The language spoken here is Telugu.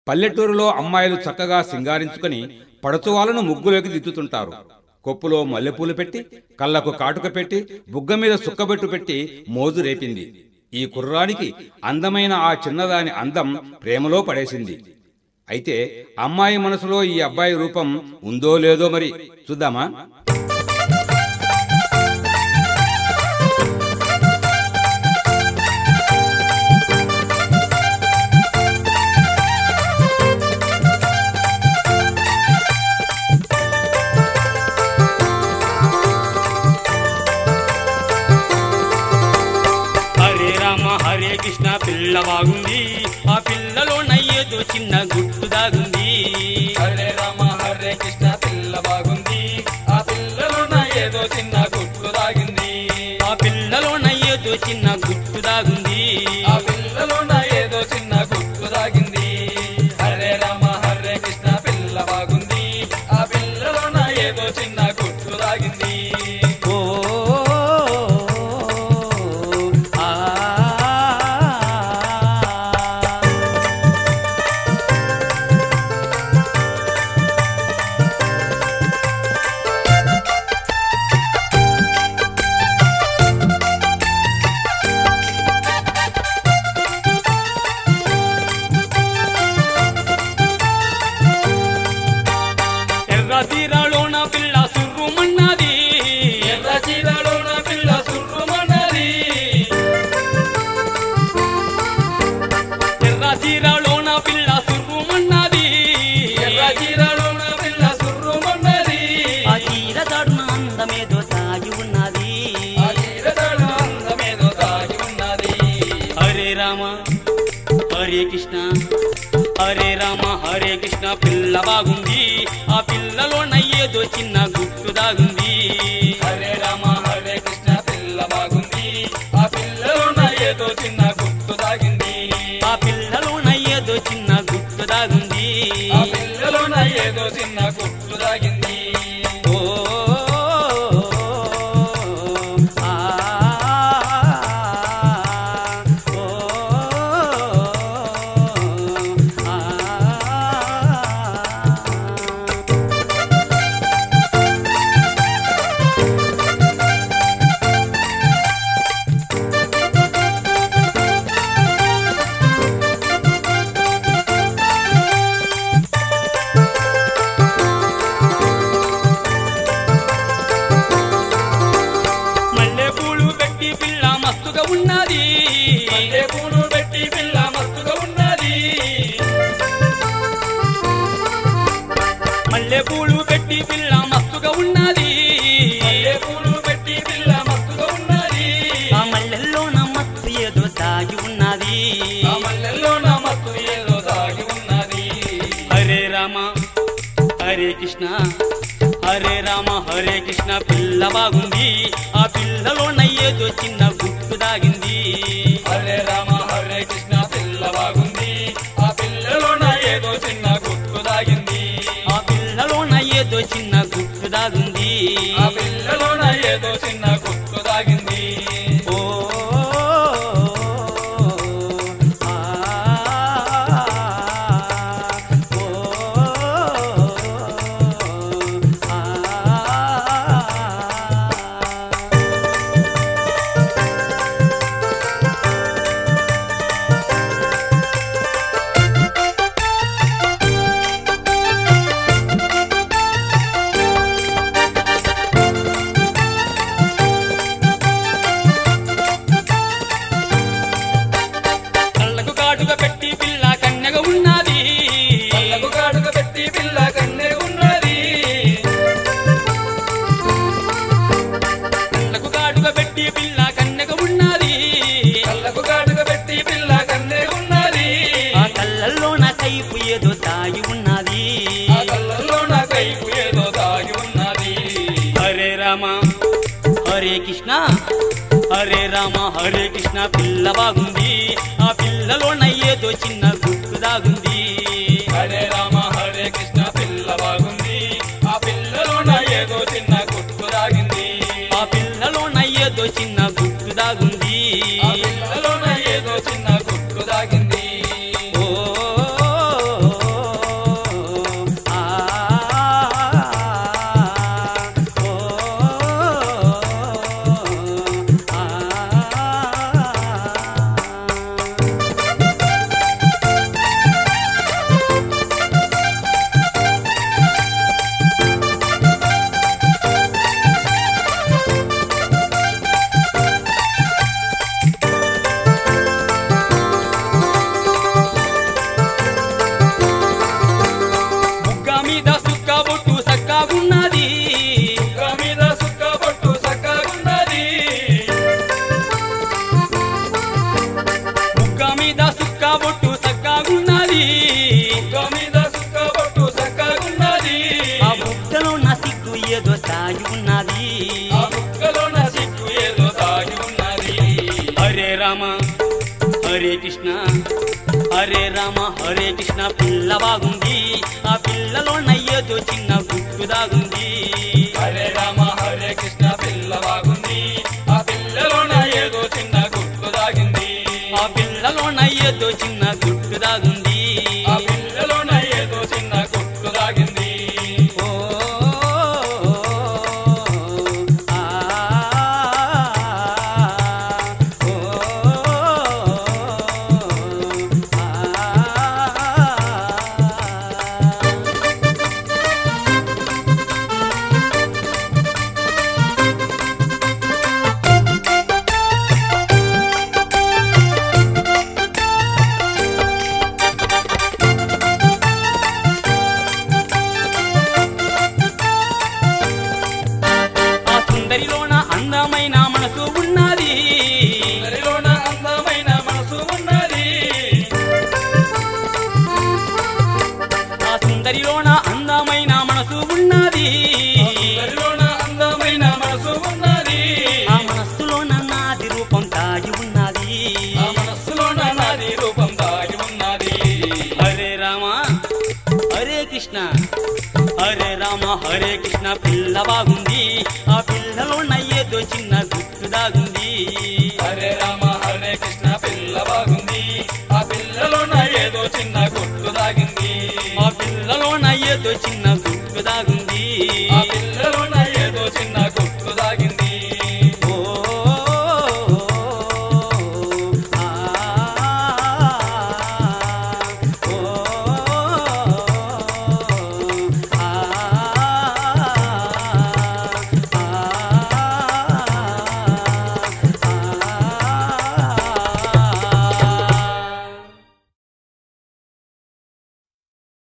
పల్లెటూరులో అమ్మాయిలు చక్కగా సింగారించుకుని పడచువాలను ముగ్గులోకి దిద్దుతుంటారు కొప్పులో మల్లెపూలు పెట్టి కళ్ళకు కాటుక పెట్టి బుగ్గ మీద సుక్కబెట్టు పెట్టి మోజు రేపింది ఈ కుర్రానికి అందమైన ఆ చిన్నదాని అందం ప్రేమలో పడేసింది అయితే అమ్మాయి మనసులో ఈ అబ్బాయి రూపం ఉందో లేదో మరి చూద్దామా హరే రామ హరే కృష్ణ పిల్ల బాగుంది ఆ పిల్లలో నయ్యేదో చిన్న గుట్టు దాగుంది హరే రామ హరే కృష్ణ పిల్ల బాగుంది ఆ పిల్లలున్న ఏదో చిన్న గుట్టు దాగింది ఆ పిల్లలో నయ్యేదో చిన్న గుట్టు దాగుంది ఆ పిల్లలున్న ఏదో చిన్న గుట్టు దాగింది హరే రామ హరే కృష్ణ పిల్ల బాగుంది ఆ పిల్లలున్న ఏదో చిన్న గుట్టు దాగింది ఓ ఆ ఎర్ర తీరాలోన పిల్ల సుర్రుమన్నది ఎర్ర చీరలోన పిల్ల సుర్రుమన్నది ఎర్ర తీరాలోన పిల్ల సుర్రుమన్నది ఎర్ర చీరలోన పిల్ల సుర్రుమన్నది ఆ తీర దాడున అందమేదో సాగి ఉన్నది ఆ చీరతోడు అందమేదో దాగి ఉన్నది హరే రామ హరే కృష్ణ హరే రామ హరే కృష్ణ పిల్ల బాగుంది ఆ పిల్లలో నయ్యేదో చిన్న గుట్టు దాగుంది హరే రామ హరే కృష్ణ పిల్ల బాగుంది ఆ పిల్లలున్న ఏదో చిన్న గుట్టు దాగింది ఆ పిల్లలో నయ్యేదో చిన్న గుట్టు దాగుంది ఆ పిల్లలున్న ఏదో చిన్న గుట్టు దాగింది ఓ ఆ ఓ ఆ మల్లె పూలు పెట్టి పిల్ల మస్తుగా ఉన్నది మల్లె పూలు పెట్టి పిల్ల మస్తుగా ఉన్నది మల్లె పూలు పెట్టి పిల్ల మస్తుగా ఉన్నది మల్లె పూలు పెట్టి పిల్ల మస్తుగా ఉన్నది ఆ మల్లెల్లో నా మత్తు ఏదో దాగి ఉన్నది ఆ మల్లెల్లో నా మత్తు ఏదో దాగి ఉన్నది హరే రామ హరే కృష్ణ హరే రామ హరే కృష్ణ పిల్ల బాగుంది ఆ పిల్లలో నయ్యేదో చిన్న గుట్టు దాగింది హరే రామ హరే కృష్ణ పిల్ల బాగుంది ఆ పిల్లలోన ఏదో చిన్న గుట్టు దాగింది ఆ పిల్లలో నయ్యేదో చిన్న గుట్టు దాగుంది ఆ పిల్లలోన ఏదో చిన్న గుట్టు దాగింది ఓ ఆ ఓ ఆ కళ్ళకు కాటుగా పెట్టి పిల్ల కన్యగా ఉన్నది కళ్ళకు కాటుక పెట్టి పిల్ల కన్నే ఉన్నది కళ్ళకు కాటుగా పెట్టి పిల్ల కన్యగా ఉన్నది కళ్ళకు కాటుక పెట్టి పిల్ల కన్నే ఉన్నది ఆ కళ్ళల్లో నా కైపు ఏదో తాగి ఉన్నది ఆ కళ్ళల్లో నా కైపు ఏదో దాగి ఉన్నది హరే రామ హరే కృష్ణ హరే రామ హరే కృష్ణ పిల్ల బాగుంది ఆ పిల్లలో నయ్యేదో చిన్న గుట్టు దాగుంది హరే రామ హరే కృష్ణ పిల్ల బాగుంది ఆ పిల్లలోన ఏదో చిన్న గుట్టు దాగింది ఆ పిల్లలో నయ్యేదో చిన్న గుట్టు దాగుంది ఆ పిల్లలోన ఏదో చిన్న గుట్టు దాగింది ఓ కృష్ణ పిల్ల బాగుంది ఆ పిల్లలో నయ్యేదో చిన్న గుట్టు దాగుంది హరే రామ హరే కృష్ణ పిల్ల బాగుంది ఆ పిల్లలోన ఏదో చిన్న గుర్తు దాగింది ఆ పిల్లలో నయ్యేదో చిన్న గుట్టు దాగుంది ఆ పిల్లలోన ఏదో చిన్న గుర్తు దాగింది ఓ ఆ ఓ ఆ ఆ సుందరిలోన అందమైన మనసు ఉన్నది అందరిలోన అందమైన మనసు ఉన్నది ఆ సుందరిలోన అందమైన మనసు ఉన్నది అందరిలోన అందమైన మనసు ఉన్నది ఆ మనస్సులోన నాది రూపం దాగి ఉన్నది ఆ మనస్సులోన నాది రూపం దాగి ఉన్నది హరే రామ హరే కృష్ణ హరే రామ హరే కృష్ణ పిల్ల బాగుంది ఆ పిల్లలో నయ్యేదో చిన్న గుట్టు దాగుంది హరే రామ హరే కృష్ణ పిల్ల బాగుంది ఆ పిల్లలోన ఏదో చిన్న గుర్తు దాగింది ఆ పిల్లలో నయ్యేదో చిన్న